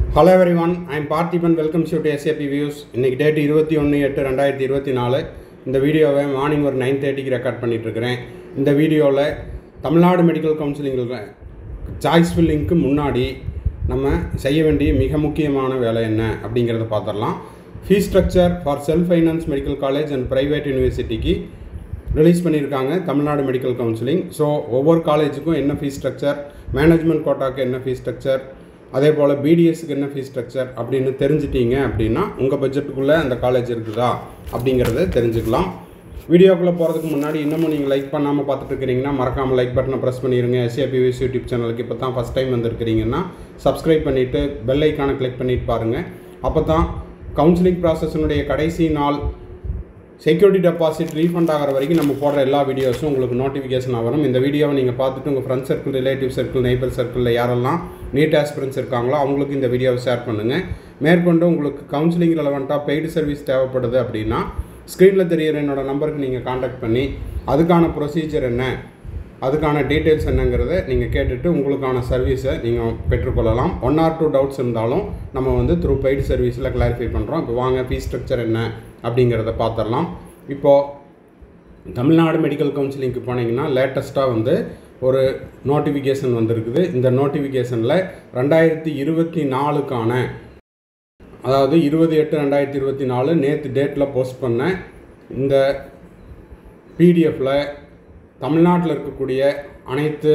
hello everyone I'm Parthiban welcome ஷூ to SAP views இன்றைக்கி date இருபத்தி ஒன்று எட்டு ரெண்டாயிரத்தி இருபத்தி நாலு இந்த வீடியோவை மார்னிங் ஒரு நைன் தேர்ட்டிக்கு ரெக்கார்ட் பண்ணிகிட்ருக்கிறேன் இந்த வீடியோவில் தமிழ்நாடு மெடிக்கல் கவுன்சிலிங்கில் சாய்ஸ் ஃபில்லிங்க்கு முன்னாடி நம்ம செய்ய வேண்டிய மிக முக்கியமான வேலை என்ன அப்படிங்கிறத பார்த்துடலாம் fees structure for self finance medical college and private யூனிவர்சிட்டிக்கு ரிலீஸ் பண்ணியிருக்காங்க தமிழ்நாடு மெடிக்கல் கவுன்சிலிங் ஸோ ஒவ்வொரு காலேஜுக்கும் என்ன ஃபீஸ் ஸ்ட்ரக்சர் மேனேஜ்மெண்ட் கோட்டாக்கு என்ன ஃபீஸ் ஸ்ட்ரக்சர் அதே போல் பிடிஎஸ்க்கு என்ன ஃபீஸ் ஸ்ட்ரக்சர் அப்படின்னு தெரிஞ்சிட்டீங்க அப்படின்னா உங்கள் பட்ஜெட்டுக்குள்ளே அந்த காலேஜ் இருக்குதா அப்படிங்கிறத தெரிஞ்சுக்கலாம் வீடியோக்குள்ளே போகிறதுக்கு முன்னாடி இன்னமும் நீங்கள் லைக் பண்ணாமல் பார்த்துட்டு இருக்கிறீங்கன்னா மறக்காமல் லைக் பட்டனை ப்ரெஸ் பண்ணிடுங்க எஸ்ஏபிவிஸ் யூடியூப் சேனலுக்கு இப்போ தான் ஃபஸ்ட் டைம் வந்திருக்கிறீங்கன்னா சப்ஸ்கிரைப் பண்ணிவிட்டு பெல் ஐக்கானை கிளிக் பண்ணிட்டு பாருங்கள் அப்போ தான் கவுன்சிலிங் ப்ராசஸினுடைய கடைசி நாள் செக்யூரிட்டி டெபாசிட் ரீஃபண்ட் ஆகிற வரைக்கும் நம்ம போடுற எல்லா வீடியோஸும் உங்களுக்கு நோட்டிஃபிகேஷனாக வரும் இந்த வீடியோவை நீங்கள் பார்த்துட்டு உங்கள் friend circle relative circle neighbour சர்க்கிளில் யாரெல்லாம் நீட் ஆஸ்பிரன்ஸ் இருக்காங்களோ அவங்களுக்கு இந்த வீடியோவை ஷேர் பண்ணுங்கள் மேற்கொண்டு உங்களுக்கு கவுன்சிலிங் ரெலவெண்ட்டாக பெய்டு சர்வீஸ் தேவைப்படுது அப்படின்னா ஸ்க்ரீனில் தெரியிற என்னோட நம்பருக்கு நீங்கள் காண்டாக்ட் பண்ணி அதுக்கான ப்ரொசீஜர் என்ன அதுக்கான டீட்டெயில்ஸ் என்னங்கிறத நீங்கள் கேட்டுட்டு உங்களுக்கான சர்வீஸை நீங்கள் பெற்றுக்கொள்ளலாம் ஒன் ஆர் டூ டவுட்ஸ் இருந்தாலும் நம்ம வந்து த்ரூ பெய்டு சர்வீஸில் கிளாரிஃபை பண்ணுறோம் இப்போ வாங்க ஃபீஸ் ஸ்ட்ரக்சர் என்ன அப்படிங்கிறத பார்த்துடலாம் இப்போது தமிழ்நாடு மெடிக்கல் கவுன்சிலிங்க்கு போனீங்கன்னா லேட்டஸ்ட்டாக வந்து ஒரு நோட்டிஃபிகேஷன் வந்திருக்குது இந்த நோட்டிஃபிகேஷனில் ரெண்டாயிரத்தி இருபத்தி நாலுக்கான அதாவது இருபது எட்டு ரெண்டாயிரத்தி இருபத்தி நாலு நேற்று டேட்டில் போஸ்ட் பண்ண இந்த பிடிஎஃப்பில் தமிழ்நாட்டில் இருக்கக்கூடிய அனைத்து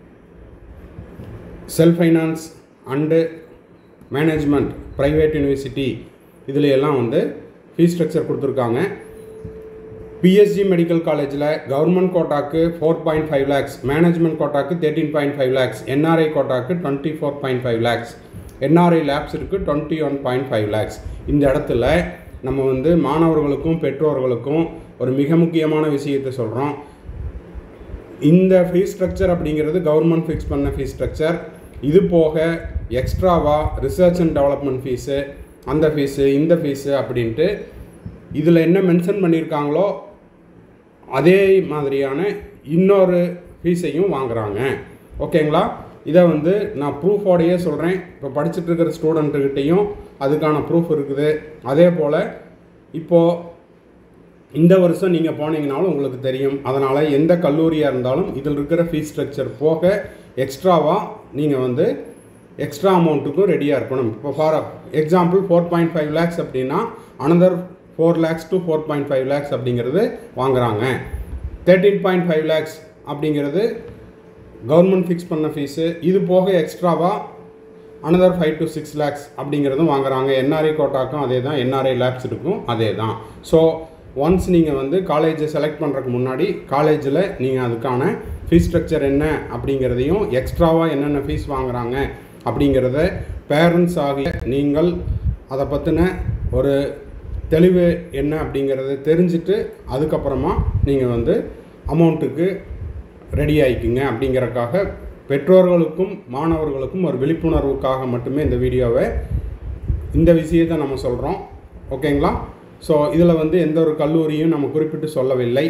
self finance and management private university இதில் எல்லாம் வந்து ஃபீஸ் ஸ்ட்ரக்சர் கொடுத்துருக்காங்க பிஎஸ்ஜி மெடிக்கல் காலேஜில் கவர்மெண்ட் கோட்டாக்கு four point five lakhs management கோட்டாக்கு thirteen point five lakhs NRI கோட்டாக்கு twenty four point five lakhs NRI லேப்ஸிற்கு twenty one point five lakhs இந்த இடத்துல நம்ம வந்து மாணவர்களுக்கும் பெற்றோர்களுக்கும் ஒரு மிக முக்கியமான விஷயத்தை சொல்கிறோம் இந்த ஃபீஸ் ஸ்ட்ரக்சர் அப்படிங்கிறது கவர்மெண்ட் ஃபிக்ஸ் பண்ண ஃபீஸ் ஸ்ட்ரக்சர் இது போக எக்ஸ்ட்ராவாக ரிசர்ச் அண்ட் டெவலப்மெண்ட் ஃபீஸு அந்த ஃபீஸு இந்த ஃபீஸு அப்படின்ட்டு இதில் என்ன மென்ஷன் பண்ணியிருக்காங்களோ அதே மாதிரியான இன்னொரு ஃபீஸையும் வாங்குகிறாங்க ஓகேங்களா இதை வந்து நான் ப்ரூஃபோடையே சொல்கிறேன் இப்போ படிச்சுட்டு இருக்கிற ஸ்டூடெண்ட்டுக்கிட்டேயும் அதுக்கான ப்ரூஃப் இருக்குது அதே போல் இப்போது இந்த வருஷம் நீங்கள் போனீங்கனாலும் உங்களுக்கு தெரியும் அதனால் எந்த கல்லூரியாக இருந்தாலும் இதில் இருக்கிற ஃபீஸ் ஸ்ட்ரக்சர் போக எக்ஸ்ட்ராவாக நீங்கள் வந்து எக்ஸ்ட்ரா அமௌண்ட்டுக்கும் ரெடியாக இருக்கணும் இப்போ for example four point five lakhs அப்படின்னா another four lakhs to four point five lakhs அப்படிங்கிறது வாங்குகிறாங்க தேர்ட்டீன் பாயிண்ட் ஃபைவ் லேக்ஸ் அப்படிங்கிறது கவர்மெண்ட் ஃபிக்ஸ் பண்ண ஃபீஸு இது போக எக்ஸ்ட்ராவாக another five to six lakhs அப்படிங்கிறதும் வாங்குறாங்க என்ஆர்ஐ கோட்டாக்கும் அதே தான் என்ஆர்ஐ லேப்ஸ் இருக்கும் அதே தான் ஸோ ஒன்ஸ் நீங்கள் வந்து காலேஜை செலக்ட் பண்ணுறதுக்கு முன்னாடி காலேஜில் நீங்கள் அதுக்கான ஃபீஸ் ஸ்ட்ரக்சர் என்ன அப்படிங்கிறதையும் எக்ஸ்ட்ராவாக என்னென்ன ஃபீஸ் வாங்குகிறாங்க அப்படிங்கிறத பேரண்ட்ஸ் ஆகிய நீங்கள் அதை பற்றின ஒரு தெளிவு என்ன அப்படிங்கிறத தெரிஞ்சுட்டு அதுக்கப்புறமா நீங்கள் வந்து அமௌண்ட்டுக்கு ரெடி ஆகிக்குங்க அப்படிங்கிறக்காக பெற்றோர்களுக்கும் மாணவர்களுக்கும் ஒரு விழிப்புணர்வுக்காக மட்டுமே இந்த வீடியோவை இந்த விஷயத்தை நம்ம சொல்கிறோம் ஓகேங்களா ஸோ இதில் வந்து எந்த ஒரு கல்லூரியும் நம்ம குறிப்பிட்டு சொல்லவில்லை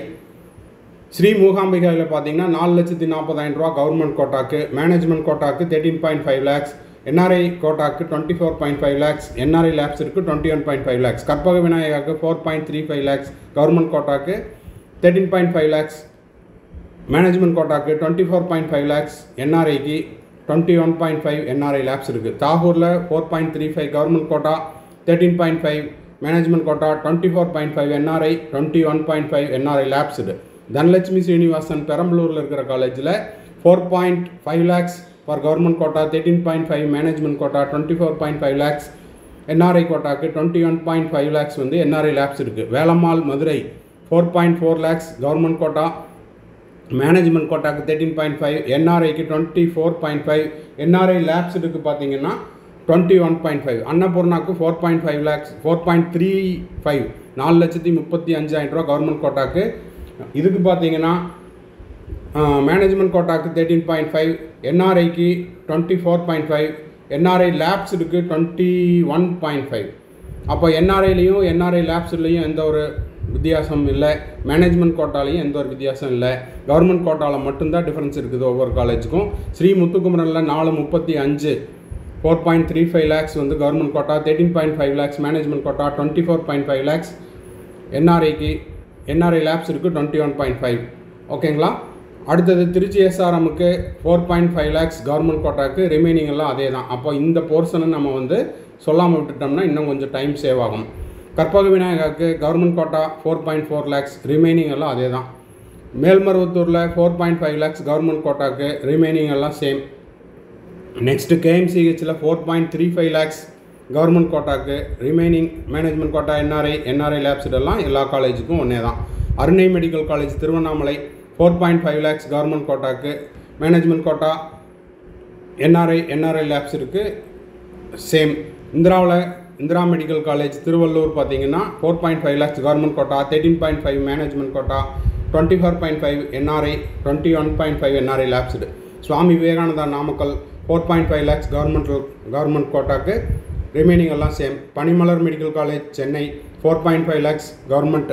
ஸ்ரீ மூகாம்பிகாவில் பார்த்தீங்கன்னா நாலு லட்சத்தி நாற்பதாயிரம் ரூபா கவர்மெண்ட் கோட்டாக்கு மேனேஜ்மெண்ட் கோட்டாக்கு thirteen point five lakhs NRI கோட்டாக்கு twenty four point five lakhs NRI lapse இருக்குது twenty one point five lakhs Karpaga விநாயகாக்கு four point three five lakhs government கோட்டாக்கு thirteen point five lakhs management கோட்டாக்கு twenty four point five lakhs என்ஆர்ஐக்கு twenty one point five NRI lapse இருக்குது தாகூரில் four point three five government quota thirteen point five management quota twenty four point five NRI twenty one point five NRI lapse இது தனலட்சுமி ஸ்ரீனிவாசன் பெரம்பலூரில் இருக்கிற காலேஜில் four point five lakhs for government quota thirteen point five management quota twenty four point five lakhs NRI கோட்டாக்கு twenty one point five lakhs வந்து NRI lapse இருக்குது Velammal Madurai four point four lakhs government quota management கோட்டாக்கு thirteen point five என்ஆர்ஐக்கு twenty four point five NRI லேப்ஸுக்கு பார்த்தீங்கன்னா twenty one point five அன்னபூர்ணாக்கு four point five lakhs four point three five நாலு லட்சத்தி முப்பத்தி அஞ்சாயிரம் ரூபா கவர்மெண்ட் கோட்டாக்கு இதுக்கு பார்த்தீங்கன்னா மேனேஜ்மெண்ட் கோட்டாக்கு தேர்ட்டீன் பாயிண்ட் ஃபைவ் என்ஆர்ஐக்கு twenty four point five NRI லேப்ஸுக்கு டுவெண்ட்டி ஒன் பாயிண்ட் ஃபைவ் அப்போ என்ஆர்ஐலையும் என்ஆர்ஐ லேப்ஸ்லேயும் எந்த ஒரு வித்தியாசம் இல்லை மேனேஜ்மெண்ட் கோட்டாலையும் எந்த ஒரு வித்தியாசம் இல்லை கவர்மெண்ட் கோட்டாவில் மட்டும்தான் டிஃப்ரென்ஸ் இருக்குது ஒவ்வொரு காலேஜுக்கும் ஸ்ரீ முத்துக்குமரனில் நாலு முப்பத்தி அஞ்சு four point three five lakhs வந்து government quota thirteen point five lakhs management quota twenty four point five lakhs என்ஆர்ஐக்கு என்ஆர்ஐ லேப்ஸ் இருக்குது டுவெண்ட்டி ஒன் பாயிண்ட் ஃபைவ் ஓகேங்களா அடுத்தது திருச்சி எஸ்ஆர்எம்முக்கு four point five lakhs government கோட்டாக்கு ரிமைனிங் எல்லாம் அதே தான் அப்போ இந்த போர்ஷனை நம்ம வந்து சொல்லாமல் விட்டுட்டோம்னா இன்னும் கொஞ்சம் டைம் சேவ் ஆகும் கற்பக விநாயகாவுக்கு government quota four point four lakhs remaining எல்லாம் அதே தான் மேல்மருவத்தூரில் four point five lakhs government கோட்டாக்கு ரிமைனிங் எல்லாம் சேம் நெக்ஸ்ட்டு கேஎம்சிஹெச்சில் four point three five lakhs government கோட்டாக்கு remaining management quota NRI NRI lapse இதெல்லாம் எல்லா காலேஜுக்கும் ஒன்றே தான் Arunai medical college Tiruvannamalai four point five lakhs government கோட்டாக்கு management quota NRI NRI lapse இருக்குது சேம் இந்திராவில் இந்திரா மெடிக்கல் காலேஜ் திருவள்ளூர் பார்த்தீங்கன்னா four point five lakhs government quota thirteen point five management quota twenty four point five NRI twenty one point five NRI lapsed Swami Vivekananda Namakkal four point five lakhs government government கோட்டாக்கு remaining எல்லாம் same Panimalar medical college Chennai four point five lakhs government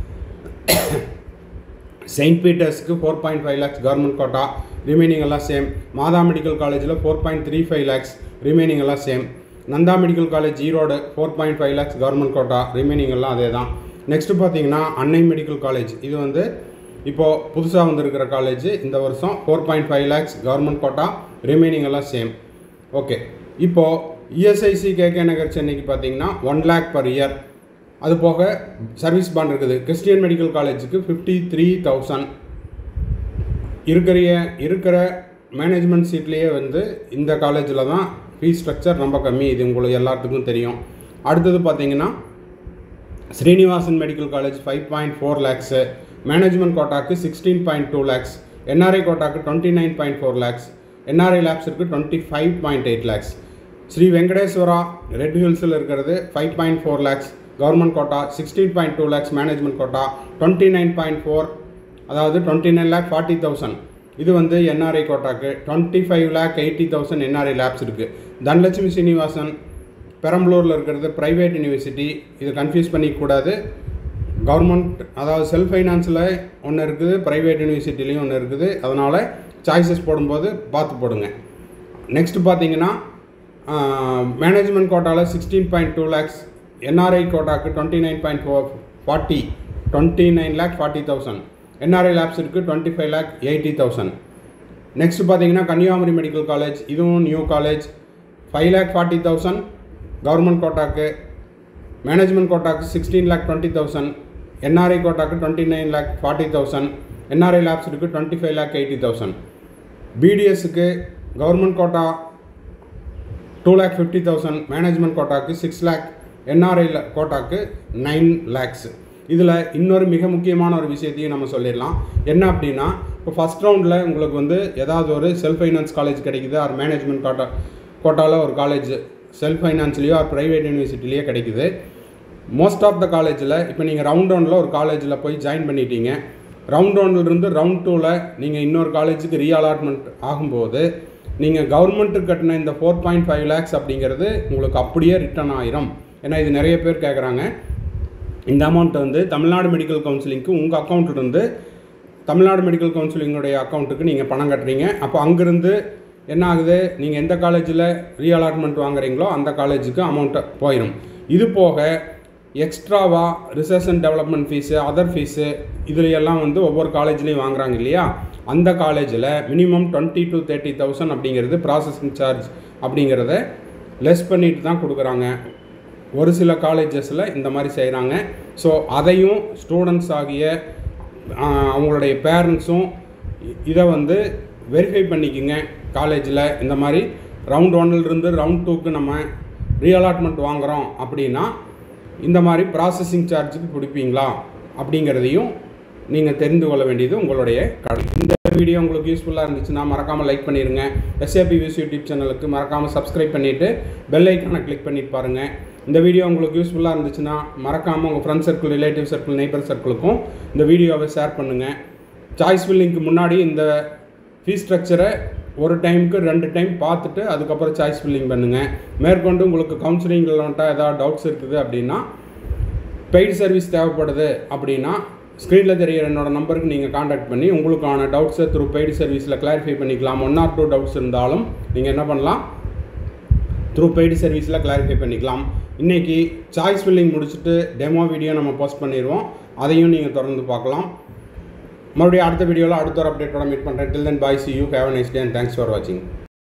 saint பீட்டர்ஸ்க்கு four point five lakhs government quota remaining எல்லாம் same Madha medical காலேஜில் four point three five lakhs remaining எல்லாம் same Nandha medical college Erode four point five lakhs government quota remaining எல்லாம் அதே தான் next பார்த்தீங்கன்னா அன்னை medical college இது வந்து இப்போது புதுசாக வந்திருக்கிற காலேஜ் இந்த வருஷம் four point five lakhs government quota remaining எல்லாம் சேம் ஓகே இப்போது இஎஸ்ஐசி கேகே நகர் சென்னைக்கு பார்த்தீங்கன்னா ஒன் லேக் பர் இயர் அது போக சர்வீஸ் பாண்ட் இருக்குது கிறிஸ்டியன் மெடிக்கல் காலேஜுக்கு ஃபிஃப்டி த்ரீ தௌசண்ட் இருக்கிற இருக்கிற மேனேஜ்மெண்ட் சீட்லேயே வந்து இந்த காலேஜில் தான் ஃபீஸ் ஸ்ட்ரக்சர் ரொம்ப கம்மி இது உங்களுக்கு எல்லாத்துக்கும் தெரியும் அடுத்தது பார்த்தீங்கன்னா Srinivasan medical college five point four lakhs management கோட்டாக்கு sixteen point two lakhs NRI கோட்டாக்கு twenty nine point four lakhs NRI லேப்ஸுக்கு twenty five point eight lakhs Sri Venkateswara red ஹில்ஸில் இருக்கிறது five point four lakhs government quota sixteen point two lakhs management quota twenty nine point four அதாவது twenty nine lakh forty thousand இது வந்து NRI கோட்டாக்கு twenty five lakh eighty thousand NRI lapse இருக்குது தனலட்சுமி சீனிவாசன் பெரம்பலூரில் இருக்கிறது ப்ரைவேட் யூனிவர்சிட்டி இது கன்ஃபியூஸ் பண்ணிக்கூடாது கவர்மெண்ட் அதாவது செல்ஃப் ஃபைனான்ஸில் ஒன்று இருக்குது ப்ரைவேட் யூனிவர்சிட்டிலையும் ஒன்று இருக்குது அதனால் சாய்ஸஸ் போடும்போது பார்த்து போடுங்க நெக்ஸ்ட் பார்த்தீங்கன்னா மேனேஜ்மெண்ட் கோட்டாவில் sixteen point two lakhs NRI கோட்டாக்கு twenty nine point four forty twenty nine lakh forty thousand NRI lapse இருக்குது twenty five lakh eighty thousand next பார்த்தீங்கன்னா கன்னியாகுமரி மெடிக்கல் காலேஜ் இதுவும் new college five lakh forty thousand government கோட்டாக்கு மேனேஜ்மெண்ட் கோட்டாக்கு sixteen lakh twenty thousand NRI கோட்டாக்கு twenty nine lakh forty thousand NRI lapse இருக்குது twenty five lakh eighty thousand பிடிஎஸ்க்கு government quota two lakh fifty thousand management கோட்டாக்கு six lakh NRI கோட்டாக்கு nine lakhs இதில் இன்னொரு மிக முக்கியமான ஒரு விஷயத்தையும் நம்ம சொல்லிடலாம் என்ன அப்படின்னா இப்போ ஃபஸ்ட் ரவுண்டில் உங்களுக்கு வந்து ஏதாவது ஒரு செல்ஃப் ஃபைனான்ஸ் காலேஜ் கிடைக்குது ஆர் மேனேஜ்மெண்ட் கோட்டா கோட்டாவில் ஒரு காலேஜ் செல்ஃப் ஃபைனான்ஸ்லேயோ ஆர் ப்ரைவேட் யூனிவர்சிட்டிலேயோ கிடைக்குது மோஸ்ட் ஆஃப் த காலேஜில் இப்போ நீங்கள் ரவுண்ட் ஒனில் ஒரு காலேஜில் போய் ஜாயின் பண்ணிட்டீங்க ரவுண்ட் ஒன்லேருந்து ரவுண்ட் டூவில் நீங்கள் இன்னொரு காலேஜுக்கு ரீஅலாட்மெண்ட் ஆகும்போது நீங்கள் கவர்மெண்ட்டுக்கு கட்டின இந்த ஃபோர் பாயிண்ட் ஃபைவ் லேக்ஸ் அப்படிங்கிறது உங்களுக்கு அப்படியே ரிட்டர்ன் ஆயிரும் ஏன்னா இது நிறைய பேர் கேட்குறாங்க இந்த அமௌண்ட் வந்து தமிழ்நாடு மெடிக்கல் கவுன்சிலிங்க்கு உங்கள் அக்கௌண்ட்லேருந்து தமிழ்நாடு மெடிக்கல் கவுன்சிலிங்குடைய அக்கௌண்ட்டுக்கு நீங்கள் பணம் கட்டுறீங்க அப்போ அங்கேருந்து என்ன ஆகுது நீங்கள் எந்த காலேஜில் ரீஅலாட்மெண்ட் வாங்குறீங்களோ அந்த காலேஜுக்கு அமௌண்ட்டு போயிடும் இது போக எக்ஸ்ட்ராவாக research and development fees other fees இதுல எல்லாம் வந்து ஒவ்வொரு காலேஜ்லேயும் வாங்குறாங்க இல்லையா அந்த காலேஜில் minimum twenty to thirty thousand அப்படிங்கிறது ப்ராசஸிங் சார்ஜ் அப்படிங்கிறத லெஸ் பண்ணிட்டு தான் கொடுக்குறாங்க ஒரு சில காலேஜஸில் இந்த மாதிரி செய்கிறாங்க ஸோ அதையும் ஸ்டூடெண்ட்ஸ் ஆகிய ஆஹ், அவங்களுடைய பேரண்ட்ஸும் இதை வந்து வெரிஃபை பண்ணிக்கோங்க காலேஜில் இந்த மாதிரி ரவுண்ட் ஒன்னிலிருந்து ரவுண்ட் டூக்கு நம்ம ரீஅலாட்மெண்ட் வாங்குகிறோம் அப்படின்னா இந்த மாதிரி ப்ராசஸிங் சார்ஜுக்கு பிடிப்பீங்களா அப்படிங்கிறதையும் நீங்கள் தெரிந்து கொள்ள வேண்டியது உங்களுடைய கடமை இந்த வீடியோ உங்களுக்கு யூஸ்ஃபுல்லாக இருந்துச்சுன்னா மறக்காமல் லைக் பண்ணிடுங்க எஸ்ஏபி வியூஸ் யூடியூப் சேனலுக்கு மறக்காமல் சப்ஸ்கிரைப் பண்ணிவிட்டு பெல் ஐக்கானை கிளிக் பண்ணி பாருங்கள் இந்த வீடியோ உங்களுக்கு யூஸ்ஃபுல்லாக இருந்துச்சுன்னா மறக்காமல் உங்கள் friend circle relative circle neighbour சர்க்கிளுக்கும் இந்த வீடியோவை ஷேர் பண்ணுங்கள் சாய்ஸ் ஃபில்லிங்க்கு முன்னாடி இந்த ஃபீஸ் ஸ்ட்ரக்சரை ஒரு டைமுக்கு ரெண்டு டைம் பார்த்துட்டு அதுக்கப்புறம் சாய்ஸ் ஃபில்லிங் பண்ணுங்கள் மேற்கொண்டு உங்களுக்கு கவுன்சிலிங்கில் வந்துட்டால் ஏதாவது டவுட்ஸ் இருக்குது அப்படின்னா பெய்டு சர்வீஸ் தேவைப்படுது அப்படின்னா ஸ்க்ரீனில் தெரியிற என்னோட நம்பருக்கு நீங்கள் காண்டாக்ட் பண்ணி உங்களுக்கான டவுட்ஸை த்ரூ பெய்டு சர்வீஸில் கிளாரிஃபை பண்ணிக்கலாம் ஒன் ஆர் டூ டவுட்ஸ் இருந்தாலும் நீங்கள் என்ன பண்ணலாம் த்ரூ பெய்டு சர்வீஸில் கிளாரிஃபை பண்ணிக்கலாம் இன்றைக்கி சாய்ஸ் ஃபில்லிங் முடிச்சுட்டு டெமோ வீடியோ நம்ம போஸ்ட் பண்ணிடுவோம் அதையும் நீங்கள் தொடர்ந்து பார்க்கலாம் மறுபடியும் அடுத்த வீடியோவில் அடுத்த ஒரு அப்டேட்டோட மீட் பண்ணுறேன் till then bye see you have nice day and thanks for வாட்சிங்